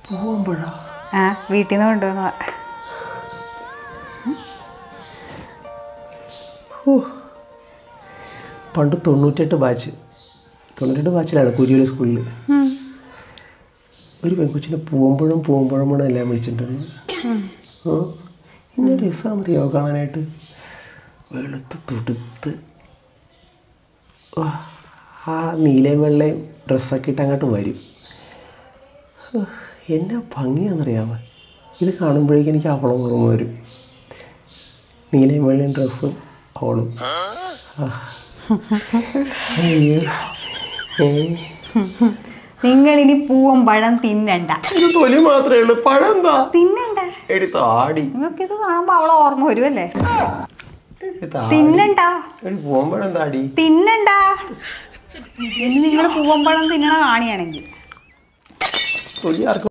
പോകുമ്പോഴാ ആ വീട്ടിൽ നിന്ന് കൊണ്ടുവന്നതാ പണ്ട് തൊണ്ണൂറ്റെട്ട് ബാച്ച് തൊണ്ണൂറ്റെട്ട് ബാച്ചിലാണ് കുരിയോല സ്കൂളിൽ ഒരു പെൺകൊച്ചിനെ പൂവമ്പഴം പൂവമ്പഴം വേണം എല്ലാം വിളിച്ചിട്ടുണ്ടെന്ന് ആ ഇന്ന രസമാണെന്നറിയോ കാണാനായിട്ട് വെളുത്ത് തുടുത്ത് വാ, ആ നീലയും വെള്ളയും ഡ്രസ്സൊക്കെ ഇട്ട് അങ്ങോട്ട് വരും ഹോ, എന്നാ ഭംഗിയാണെന്നറിയാമോ ഇത് കാണുമ്പോഴേക്കും എനിക്ക് അവളും ഓർമ്മ വരും നീലയും വെള്ളയും ഡ്രസ്സും അവളും ആ. അയ്യോ ഏ. നിങ്ങൾ ഇനി പൂവൻ പഴം തിന്നണ്ട ഇത് തൊലി മാത്രമേ ഉള്ളൂ പഴം എന്താ തിന്നണ്ട എടുത്ത് ആടി നിങ്ങൾക്ക് ഇത് കാണുമ്പോ അവളെ ഓർമ്മ വരുമല്ലേ എടുത്ത് ആടി. തിന്നണ്ട എടി പോകുമ്പോഴെന്താ എന്താടി തിന്നണ്ട ഇനി നിങ്ങൾ പൂവൻ പഴം തിന്നണ കാണിയാണെങ്കിൽ തൊലി ആർക്കും